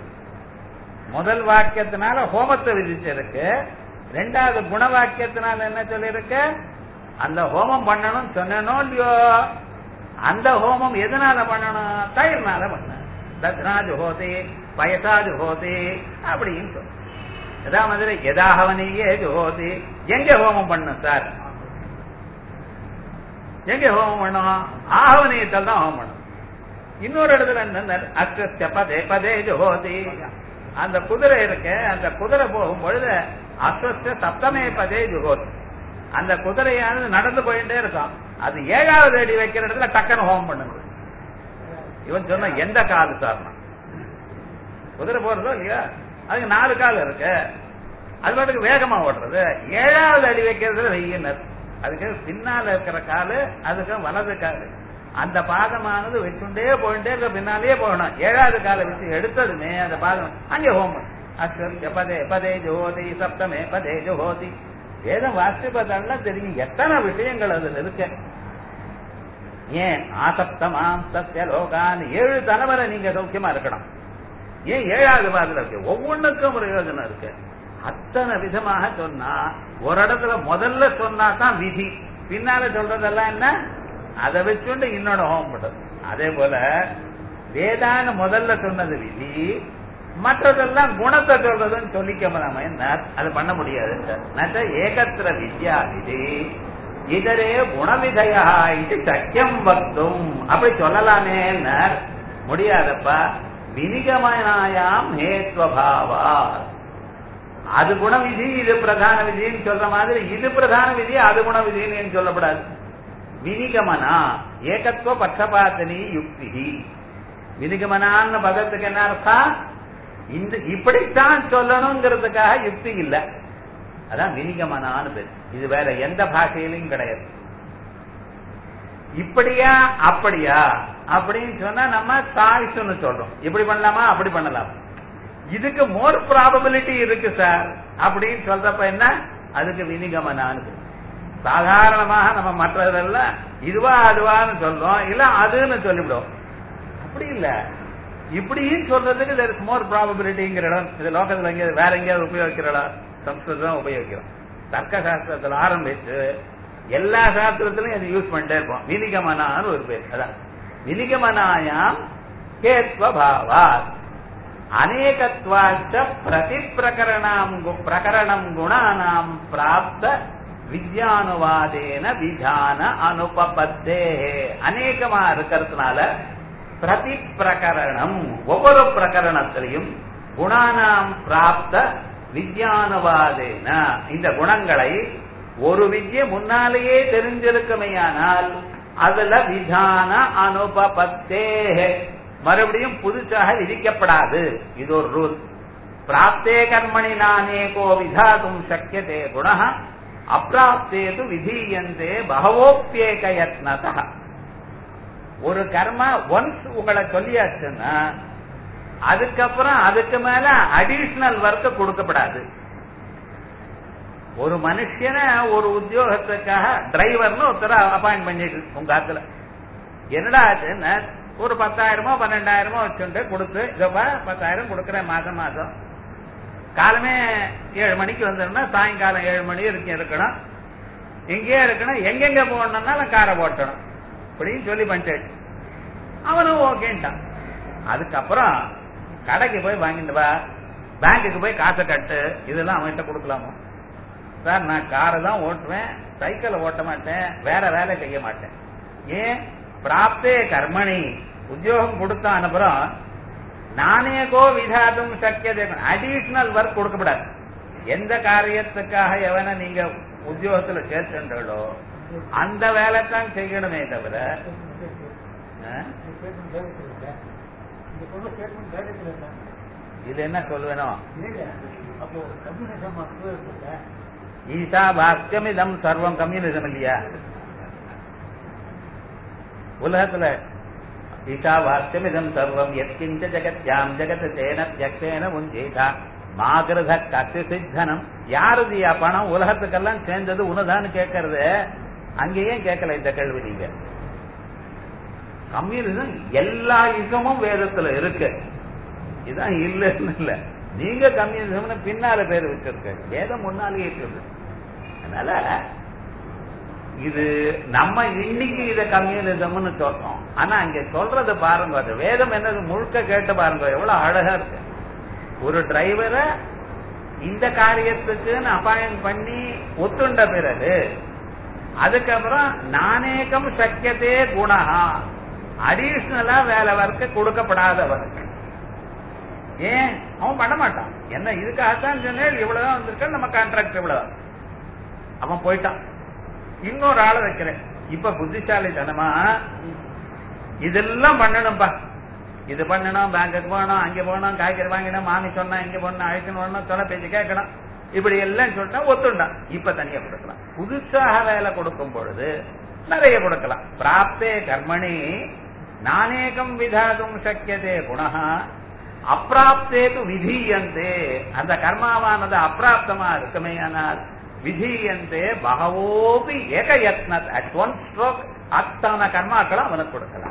முதல் வாக்கியத்தினால ஹோமத்தை விதிச்சிருக்கு ரெண்டாவது குண வாக்கியத்தினால என்ன சொல்லிருக்கு அந்த ஹோமம் பண்ணணும் சொன்னனோ இல்லையோ அந்த ஹோமம் எதனால பண்ணணும் தயிர்னால பண்ண தத்னா ஜுஹோதி வயசா ஜுஹோதி அப்படின்னு சொல்லு எதா மாதிரி எதாகவனியே ஜுஹோதி எங்க ஹோமம் பண்ணும் சார் எங்க ஹோமம் பண்ணும் ஆகவனியத்தில் தான் ஹோமம் பண்ணும் இன்னொரு இடத்துல என்ன அஸ்வஸ்ய பதே பதே ஜுஹோதி அந்த குதிரை இருக்கு அந்த குதிரை போகும் பொழுது அஸ்வஸ்த சப்தமே பதே ஜுகோத் அந்த குதிரையானது நடந்து போயிட்டே இருக்கும் அது ஏழாவது அடி வைக்கிற இடத்துல டக்குன்னு ஹோம் பண்ணுது இவன் சொன்ன எந்த காலு சார்னா குதிரை போறதோ இல்லையா அதுக்கு நாலு கால் இருக்கு அது பாட்டுக்கு வேகமா ஓடுறது ஏழாவது அடி வைக்கிறதுல வெய்யினர் அதுக்கு பின்னால இருக்கிற காலு அதுக்கு வலது காலு அந்த பாதமானது வச்சுட்டே போயிட்டே இருக்க பின்னாலேயே போகணும் ஏழாவது காலை வச்சு எடுத்ததுமே அந்த பாதம் அங்கே ஹோமம் அஸ்வர்ய பதே பதே ஜோதி சப்தமே பதே ஜோதி வேதம் வாசிப்பதெல்லாம் தெரியும் எத்தனை விஷயங்கள் அதுல இருக்கு ஏன் ஆசப்தமாம் சத்திய லோகான் ஏழு தலைவரை நீங்க சௌக்கியமா இருக்கணும் ஏன் ஏழாவது பாதத்துல இருக்கு ஒவ்வொன்றுக்கும் பிரயோஜனம் இருக்கு அத்தனை விதமாக சொன்னா ஒரு இடத்துல முதல்ல சொன்னா தான் விதி பின்னால சொல்றதெல்லாம் என்ன அதை வச்சுண்டு இன்னொன்னு ஹோமம் பண்றது அதே போல வேதான முதல்ல சொன்னது விதி மற்றதெல்லாம் குணத்தை சொல்றதுன்னு சொல்லிக்க நாம என்ன அது பண்ண முடியாது நச்ச ஏகத்திர வித்யா விதி இதரே குணவிதையா இது சக்கியம் வக்தும் அப்படி சொல்லலாமே முடியாதப்பா வினிகமனாயாம் ஹேத்வபாவா அது குண விதி இது பிரதான விதின்னு சொல்ற மாதிரி இது பிரதான விதி அது குண விதின்னு சொல்லப்படாது வினிகமனா ஏகத்துவ பட்சபாத்தனி யுக்தி வினிகமனான்னு பதத்துக்கு என்ன அர்த்தம் இந்த இப்படித்தான் சொல்லணுங்கிறதுக்காக யுக்தி இல்ல அதான் வினிகமனான்னு பேர் இது வேற எந்த பாஷையிலையும் கிடையாது இப்படியா அப்படியா அப்படின்னு சொன்னா நம்ம சாய்ஸ்னு சொல்றோம் இப்படி பண்ணலாமா அப்படி பண்ணலாம் இதுக்கு மோர் ப்ராபபிலிட்டி இருக்கு சார் அப்படின்னு சொல்றப்ப என்ன அதுக்கு வினிகமனான்னு பேர். சாதாரணமாக நம்ம மற்றதெல்லாம் இதுவா அதுவான்னு சொல்றோம் இல்ல அதுன்னு சொல்லிவிடுவோம் அப்படி இல்ல இப்படியும் சொல்றதுக்கு there is மோர் ப்ராபபிலிட்டிங்கிற இடம் இது லோகத்துல எங்கேயாவது வேற எங்கேயாவது உபயோகிக்கிற இடம் சம்ஸ்கிருதம் உபயோகிக்கிறோம் தர்க்க சாஸ்திரத்துல ஆரம்பிச்சு எல்லா சாஸ்திரத்திலையும் அது யூஸ் பண்ணிட்டே இருப்போம் வினிகமனான்னு ஒரு பேர் அதான் வினிகமனாயாம் கேத்வபாவா அநேகத்வாச்ச பிரதி பிரகரணம் பிரகரணம் குணானாம் பிராப்த வித்யானுவாதேன விதான அனுபபத்தே அநேகமா இருக்கிறதுனால பிரதி பிரகரணம் ஒவ்வொரு பிரகரணத்திலையும் குணானாம் பிராப்த வித்யானுவாதேன இந்த குணங்களை ஒரு வித்யை முன்னாலேயே தெரிஞ்சிருக்குமையானால் அதுல விதான அனுபபத்தே மறுபடியும் புதுசாக விதிக்கப்படாது இது ஒரு ரூல் பிராப்தே கர்மணி நானேகோ விதாதும் சக்கியதே குண அப்பிராப்தே து விதீயந்தே பகவோப்பியேக யத்னதா ஒரு கர்மா ஒன்ஸ் உங்களை சொல்லியாச்சுன்னா அதுக்கப்புறம் அதுக்கு மேல அடிஷனல் ஒர்க் கொடுக்கப்படாது ஒரு மனுஷனை ஒரு உத்தியோகத்துக்காக டிரைவர்னு ஒருத்தர அப்பாயிண்ட் பண்ணிட்டு உங்க ஆத்துல என்னடா ஆச்சுன்னா ஒரு பத்தாயிரமோ பன்னெண்டாயிரமோ வச்சுட்டு கொடுத்து இதப்பா பத்தாயிரம் கொடுக்குறேன் மாசம் மாசம் காலமே ஏழு மணிக்கு வந்தோம்னா சாயங்காலம் ஏழு மணி வரைக்கும் இருக்கணும் எங்கேயே இருக்கணும் எங்கெங்க போகணும்னாலும் காரை ஓட்டணும் அப்படின்னு சொல்லி பண்ணிட்டு அவனும் ஓகேன்ட்டான் அதுக்கப்புறம் கடைக்கு போய் வாங்கிட்டு வா பேங்குக்கு போய் காசை கட்டு இதெல்லாம் அவன்கிட்ட கொடுக்கலாமா சார் நான் காரை தான் ஓட்டுவேன் சைக்கிளை ஓட்ட மாட்டேன் வேற வேலை செய்ய மாட்டேன் ஏன் பிராப்தே கர்மணி உத்தியோகம் கொடுத்த அனுப்புறம் நானேகோ விதாதும் சக்கியதே அடிஷனல் ஒர்க் கொடுக்கப்படாது எந்த காரியத்துக்காக எவனை நீங்க உத்தியோகத்துல சேர்த்துன்றோ அந்த வேலை தான் செய்யணுமே தவிர ஆ? இது என்ன சொல்லுவேனோ அப்போ கம்யூனிசம் ஈசா பாக்கியமிதம் சர்வம் கம்யூனிசம் இல்லையா உலகத்துல ஈசா வாக்கியமிதம் சர்வம் எத்கிஞ்ச ஜெகத்யாம் ஜெகத் தேன ஜக்தேன உஞ்சேதா மாகிருத கத்து சித்தனம் யாருதியா பணம் உலகத்துக்கெல்லாம் சேர்ந்தது உனதான்னு கேட்கறது அங்கேயே கேட்கல இந்த கேள்வி நீங்க கம்யூனிசம் எல்லா யுகமும் வேதத்துல இருக்கு இதான் இல்லன்னு இல்ல நீங்க கம்யூனிசம்னு பின்னால பேர் வச்சிருக்க வேதம் முன்னாலேயே இருக்குது அதனால இது நம்ம இன்னைக்கு இத கம்யூனிசம்னு சொல்றோம் ஆனா அங்க சொல்றத பாருங்க அது வேதம் என்னது முழுக்க கேட்டு பாருங்க எவ்வளவு அழகா இருக்கு ஒரு டிரைவரை இந்த காரியத்துக்குன்னு அப்பாயிண்ட் பண்ணி ஒத்துண்ட பிறகு அதுக்கப்புறம் நானேகம் சக்கியத்தே குணா அடிஷனலா வேலை ஒர்க்கு கொடுக்கப்படாதவருக்கு ஏன் அவன் பண்ண மாட்டான் என்ன இதுக்காகத்தான் சொன்னேன் இவ்வளவுதான் வந்திருக்க நம்ம கான்ட்ராக்ட் இவ்வளவு அவன் போயிட்டான் இன்னொரு ஆளை வைக்கிறேன் இப்ப புத்திசாலித்தனமா இதெல்லாம் பண்ணணும்பா இது பண்ணணும் பேங்குக்கு போகணும் அங்க போகணும் காய்கறி வாங்கினோம் மாமி சொன்னா இங்க போகணும் அழைக்கணும் வரணும் சொன்ன பேச்சு கேட்கணும் இப்படி எல்லாம் சொல்லிட்டா ஒத்துண்டான் இப்ப தனியா கொடுக்கலாம் புதுசாக வேலை கொடுக்கும் பொழுது நிறைய கொடுக்கலாம் பிராப்தே கர்மணி நானேகம் விதாதும் சக்கியதே குணா அப்பிராப்தேக்கு விதீயந்தே அந்த கர்மாவானது அப்பிராப்தமா இருக்குமே ஆனால் விதீயந்தே பகவோபி ஏக யத்னத் அட் ஒன் ஸ்ட்ரோக் அத்தனை கர்மாக்களை அவனுக்கு கொடுக்கலாம்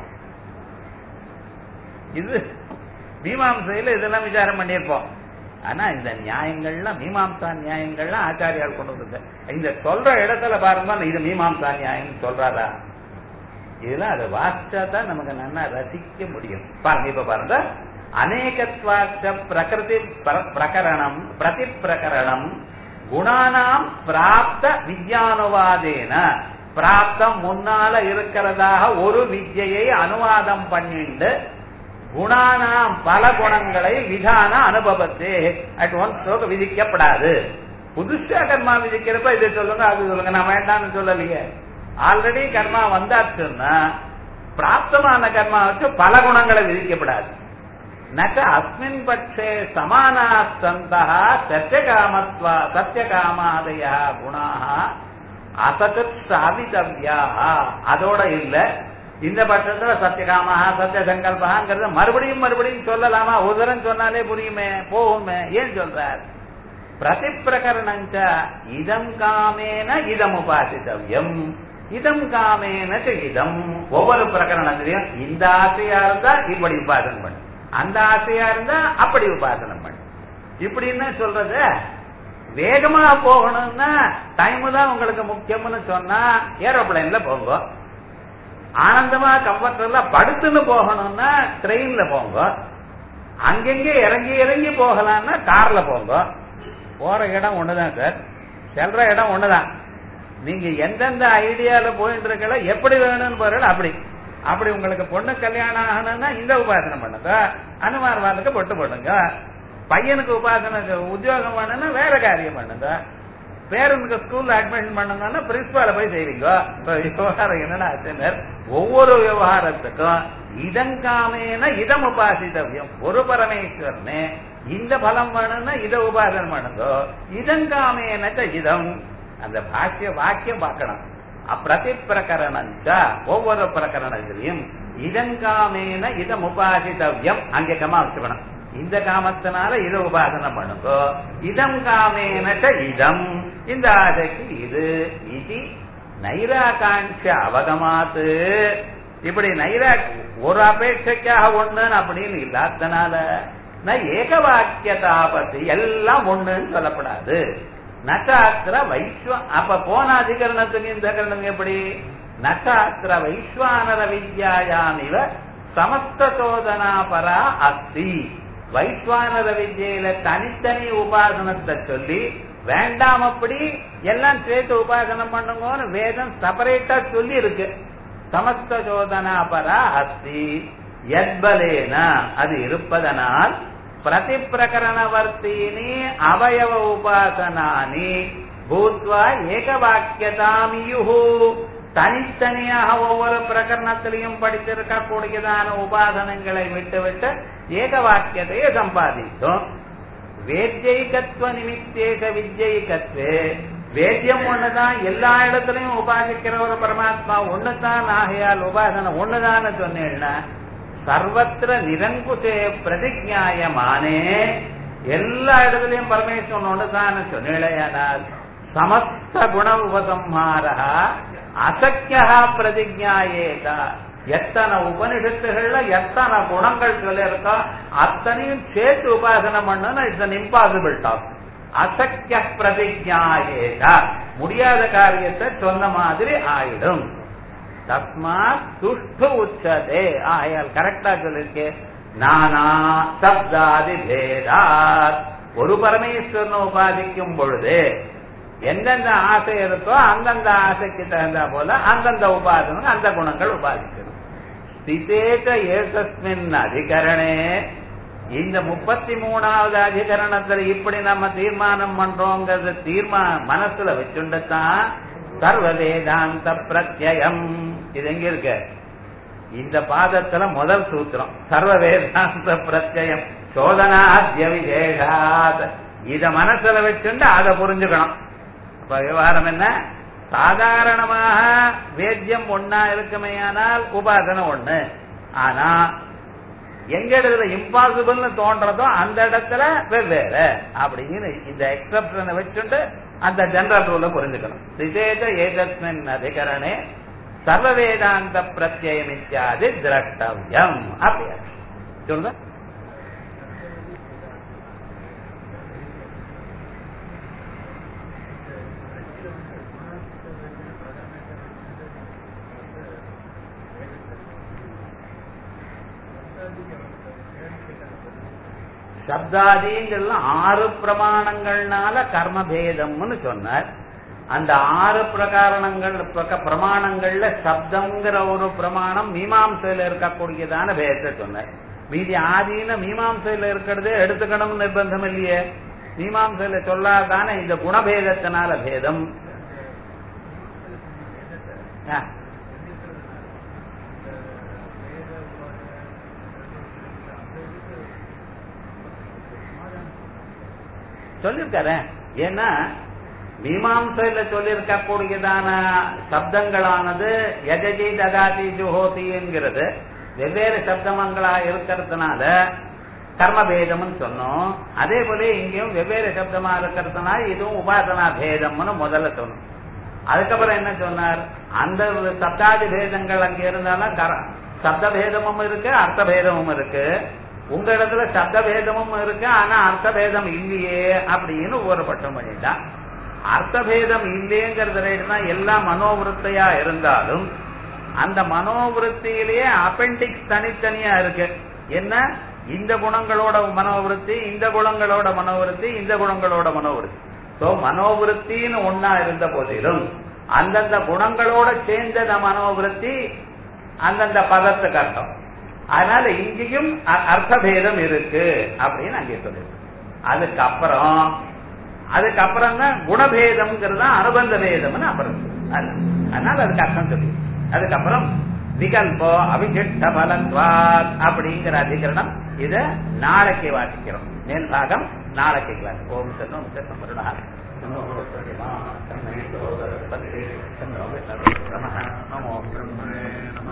இது மீமாம்சையில இதெல்லாம் விசாரம் பண்ணியிருப்போம் ஆனா இந்த நியாயங்கள்லாம் மீமாம்சா நியாயங்கள்லாம் ஆச்சாரியால் கொண்டு வந்தது இந்த சொல்ற இடத்துல பாருங்க இது மீமாம்சா நியாயம் சொல்றாரா இதெல்லாம் அதை வாசிச்சா தான் நமக்கு நல்லா ரசிக்க முடியும் பாருங்க இப்ப பாருங்க அநேகத்வாச்ச பிரகிருதி பிர- பிரகரணம் பிரதி பிரகரணம் குணானாம் பிராப்த வித்யானுவாதேன பிராப்தம் முன்னால இருக்கிறதாக ஒரு வித்யை அனுவாதம் பண்ணிண்டு குணானாம் பல குணங்களை விதான அனுபவத்தே அட் ஒன் ஸ்ட்ரோக் விதிக்கப்படாது புதுசா கர்மா விதிக்கிறப்ப இது சொல்லுங்க அது சொல்லுங்க நான் வேண்டாம்னு சொல்லலையே ஆல்ரெடி கர்மா வந்தாச்சுன்னா பிராப்தமான கர்மா வச்சு பல குணங்களை விதிக்கப்படாது நச்ச அஸ்மின் பட்சே சமானா சந்தா சத்தியகாமத்வா சத்தியகாமாதய குணாக அசகத் சாதித்தவ்யா அதோட இல்ல இந்த பட்சத்துல சத்தியகாமா சத்திய சங்கல்பாங்கிறத மறுபடியும் மறுபடியும் சொல்லலாமா ஒரு தரம் சொன்னாலே புரியுமே போகுமே ஏன் சொல்றார் பிரதி பிரகரணஞ்ச இதம் காமேன இதம் உபாசித்தவ்யம் இதம் காமேன ச இதம் ஒவ்வொரு பிரகரணத்திலையும் இந்த ஆசையா இருந்தா இப்படி உபாசனம் பண்ணு அந்த ஆசையா இருந்தா அப்படி உபாசனம் பண்ணு இப்படின்னு சொல்றது வேகமா போகணும்னா டைம் தான் உங்களுக்கு முக்கியம்னு சொன்னா ஏரோப்ளைன்ல போங்க ஆனந்தமா கம்ஃபர்டபுளா படுத்துன்னு போகணும்னா ட்ரெயின்ல போங்க அங்கங்க இறங்கி இறங்கி போகலாம்னா கார்ல போங்க போற இடம் ஒண்ணுதான் சார் செல்ற இடம் ஒண்ணுதான் நீங்க எந்தெந்த ஐடியால போயிட்டு இருக்கல எப்படி வேணும்னு பாருங்க அப்படி அப்படி உங்களுக்கு பொண்ணு கல்யாணம் ஆகணும்னா இந்த உபாசனை பண்ணுங்க அனுமார் வாளுக்கு பொட்டு போடுங்க பையனுக்கு உபாசனை உத்தியோகம் பண்ணணும்னா வேற காரியம் பண்ணுங்க பேரனுக்கு ஸ்கூல்ல அட்மிஷன் பண்ணுங்கன்னா பிரின்சிபால போய் செய்வீங்க இப்ப விவகாரம் என்னன்னா ஆச்சுனர் ஒவ்வொரு விவகாரத்துக்கும் இதங்காமேன இதம் உபாசித்தவியம் ஒரு பரமேஸ்வரனே இந்த பலம் வேணும்னா இத உபாசனம் பண்ணுங்க இதங்காமேன இதம் அந்த பாக்கிய வாக்கியம் பார்க்கணும் அப்பிரதி பிரகரணஞ்ச ஒவ்வொரு பிரகரணத்திலையும் இதங்காமேன இதம் உபாசித்தவியம் அங்கே கமா வச்சுக்கணும் இந்த காமத்தினால இதை உபாசனை பண்ணுங்க இதம் காமேனச்ச இதம் இந்த ஆசைக்கு இது இது நைராகாட்ச அவகமாத்து இப்படி நைரா ஒரு அபேட்சைக்காக ஒண்ணுன்னு அப்படின்னு இல்லாதனால நான் ஏக வாக்கியதாபத்து எல்லாம் ஒண்ணுன்னு சொல்லப்படாது நட்டாத்திர வைஸ்வ அப்ப போன அதிகரணத்துக்கு இந்த கரணம் எப்படி நட்டாத்திர வைஸ்வானர வித்யாயாம் இவ சமஸ்த சோதனா பரா அஸ்தி வைஸ்வானர வித்யில தனித்தனி உபாசனத்தை சொல்லி வேண்டாம் அப்படி எல்லாம் சேர்த்து உபாசனம் பண்ணுங்கன்னு வேதம் செப்பரேட்டா சொல்லி இருக்கு சமஸ்த சோதனா பரா அஸ்தி எத்பலேன அது இருப்பதனால் பிரதி பிரகரணவர்த்தீனி அவயவ உபாசனானி பூத்வா ஏக வாக்கியதாமியுஹு தனித்தனியாக ஒவ்வொரு பிரகரணத்திலையும் படித்திருக்கக்கூடியதான உபாசனங்களை விட்டுவிட்டு ஏக வாக்கியத்தையே சம்பாதித்தோம் வேத்யைகத்துவ நிமித்தேக வித்யைகத்வே வேத்தியம் ஒண்ணுதான் எல்லா இடத்துலயும் உபாசிக்கிற ஒரு பரமாத்மா ஒண்ணுதான் ஆகையால் உபாசனை ஒண்ணுதான் சொன்னேன்னா சர்வத்திர நிரங்குசே பிரதிஜாயமானே எல்லா இடத்துலயும் பரமேஸ்வரன் ஒண்ணுதான் சொன்னேனால் சமஸ்த குண உபசம்ஹார அசக்கியா பிரதிஜாயேதா எத்தனை உபனிஷத்துகள்ல எத்தனை குணங்கள் சொல்லியிருக்கோ அத்தனையும் சேர்த்து உபாசனை பண்ணணும் இட்ஸ் இம்பாசிபிள் டாஸ்க் அசக்கிய பிரதிஜாயேதா முடியாத காரியத்தை சொன்ன மாதிரி ஆயிடும் தஸ்மாத் துஷ்டு உச்சதே ஆயால் கரெக்டா சொல்லிருக்கேன் நானா சப்தாதி பேதாத் ஒரு பரமேஸ்வரனை உபாதிக்கும் பொழுது எந்தெந்த ஆசை இருக்கோ அந்தந்த ஆசைக்கு தகுந்த போல அந்தந்த உபாசனம் அந்த குணங்கள் உபாதிக்கணும் ஸ்திதேக ஏசஸ்மின் அதிகரணே இந்த முப்பத்தி மூணாவது அதிகரணத்துல இப்படி நம்ம தீர்மானம் பண்றோங்கிறது தீர்மானம் மனசுல வச்சுண்டத்தான் சர்வ வேதாந்த பிரத்யம் இது எங்க இருக்கு இந்த பாதத்துல முதல் சூத்திரம் சர்வ வேதாந்த பிரத்யம் சோதனாத்ய விசேஷாத் இத மனசுல வச்சுண்டு அதை புரிஞ்சுக்கணும் அப்ப விவகாரம் என்ன சாதாரணமாக வேத்தியம் ஒன்னா இருக்குமேயானால் உபாசனை ஒண்ணு ஆனா எங்க இடத்துல இம்பாசிபிள்னு தோன்றதோ அந்த இடத்துல வெவ்வேறு அப்படின்னு இந்த எக்ஸப்ஷனை வச்சுட்டு அந்த ஜெனரல் ரூல புரிஞ்சுக்கணும் விசேஷ ஏதஸ்மின் அதிகரணே சர்வ வேதாந்த பிரத்யம் இத்தியாதி திரஷ்டவியம் அப்படியா சொல்லுங்க சப்தாதிங்கிறதுல ஆறு பிரமாணங்கள்னால கர்மபேதம்னு சொன்னார் அந்த ஆறு பிரகாரணங்கள் பிரக- பிரமாணங்கள்ல சப்தங்கிற ஒரு பிரமாணம் மீமாம்சையில இருக்கக்கூடியதான பேதத்தை சொன்னார் மீதி ஆதீன மீமாம்சையில இருக்கிறதே எடுத்துக்கணும் நிர்பந்தம் இல்லையே மீமாம்சையில சொல்லாதானே இந்த குணபேதத்தினால பேதம் ஆ. சொல்லிருக்காரு ஏன்னா மீமாம்சையில சொல்லியிருக்கக்கூடியதான சப்தங்களானது யஜஜி தகாதி ஜுஹோதி என்கிறது வெவ்வேறு சப்தமங்களா இருக்கிறதுனால கர்மபேதம்னு சொன்னோம் அதே போல இங்கேயும் வெவ்வேறு சப்தமா இருக்கிறதுனால இதுவும் உபாசனா பேதம்னு முதல்ல சொன்னோம் அதுக்கப்புறம் என்ன சொன்னார் அந்த சப்தாதி பேதங்கள் அங்க இருந்தாலும் கர- சப்த பேதமும் இருக்கு அர்த்த பேதமும் இருக்கு உங்க இடத்துல சப்த பேதமும் இருக்கு ஆனா அர்த்த பேதம் இல்லையே அப்படின்னு ஒரு பட்டம் பண்ணிட்டான் அர்த்த பேதம் இல்லையேங்கிறது ரைட்னா எல்லாம் மனோவிருத்தையா இருந்தாலும் அந்த மனோவிருத்தியிலேயே அப்பெண்டிக்ஸ் தனித்தனியா இருக்கு என்ன இந்த குணங்களோட மனோவிருத்தி இந்த குணங்களோட மனோவிருத்தி இந்த குணங்களோட மனோவிருத்தி சோ மனோவிருத்தின்னு ஒன்னா இருந்த போதிலும் அந்தந்த குணங்களோட சேர்ந்த மனோவிருத்தி அந்தந்த பதத்துக்கு அர்த்தம் அதனால இங்கேயும் அ- அர்த்தபேதம் இருக்கு அப்படின்னு அங்கே சொல்லிருக்கு அதுக்கப்புறம் அதுக்கப்புறம் தான் குணபேதம்ங்கிறது தான் அனுபந்த பேதம்னு அப்புறம் சொல்லு. அது- அதனால அதுக்கு அர்த்தம் சொல்லி அதுக்கப்புறம் விகல்போ அபிஷிஷ்ட பலத்வாத் அப்படிங்கிற அதிகரணம் இத நாளைக்கு வாசிக்கிறோம் மேல் பாகம் நாளைக்கு கிளாஸ் ஓம் சன்னம் சன்னம் வருணா நமோ பிரம்மணே நமோ